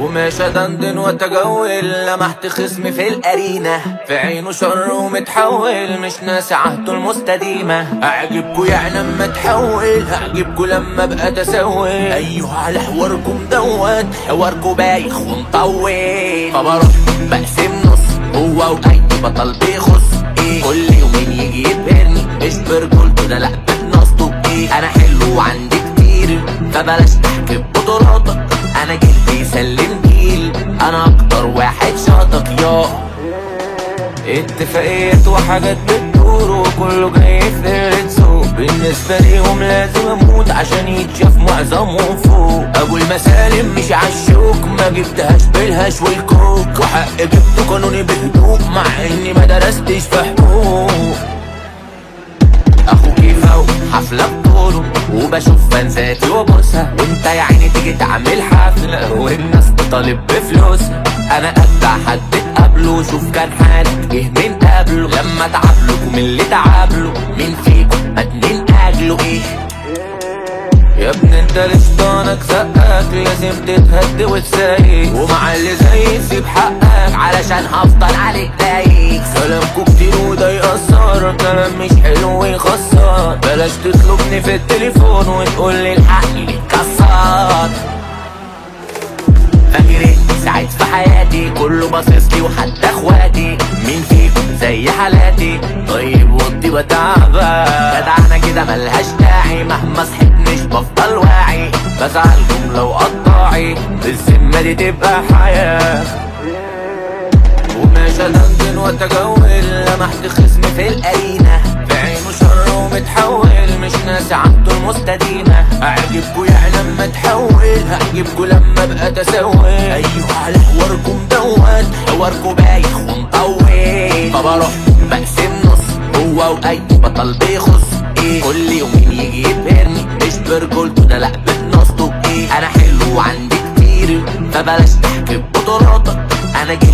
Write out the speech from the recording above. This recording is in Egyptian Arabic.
وماشي دندن واتجول لمحت خصمي في الارينا في عينه شر ومتحول مش ناسي عهده المستديمة اعجبكوا يعني اما اتحول هعجبكوا لما ابقى تسول ايوه على حواركم دوت حواركوا بايخ ومطول فبروح بقسم نص هو واي بطل بيخص ايه كل يومين يجي يبهرني مش برجولته ده لا بنصته ايه انا حلو وعندي كتير فبلاش تحكي ببطولاتك انا جلدي يسلم جيل انا اكتر واحد شاطك يا اتفاقيات وحاجات بتدور وكله جاي في قلة سوق بالنسبة ليهم لازم اموت عشان يتشاف معظمهم فوق ابو المسالم مش عالشوك ما جبتهاش بالهاش والكوك وحق جبته قانوني بهدوء مع اني ما درستش في حقوق اخوكي فوق حفلة بطوله وبشوف فانزاتي وابوسها وانت يا عيني تيجي تعمل حفلة والناس تطالب بفلوسها انا ابدع حد تقابله شوف كان حالك جه من قبله لما تعبلكوا من اللي تعبله مين فيكم اتنين اجله ايه يا ابني انت لشطانك زقك لازم تتهد وتسايق ومع اللي زي سيب حقك علشان هفضل عليك دايق كلامكوا كتير وده يأثر كلام مش حلو ويخسر بلاش تطلبني في التليفون وتقولي الحقني اتكسر فاكر اني ساعات في حياتي كله باصص لي وحتى اخواتي مين فيكم زي حالاتي طيب وطي بتعبى جدعنا كده ملهاش داعي مهما صحيت مش بفضل واعي بزعلكم لو قطاعي الذمة دي تبقى حياة وماشي دندن واتجول لمحت خصمي في الارينا في عينه شر ومتحول مش ناسي عهده المستديمة اعجبكوا يعني لما اتحول هعجبكوا لما ابقى تسول ايوه على حواركم دوت حواركوا بايخ ومطول فبروح بقسم نص هو واي بطل بيخص ايه كل يومين يجي يبهرني مش برجولته ده لا بنصته ايه انا حلو وعندي كتير فبلاش تحكي ببطولاتك انا جيت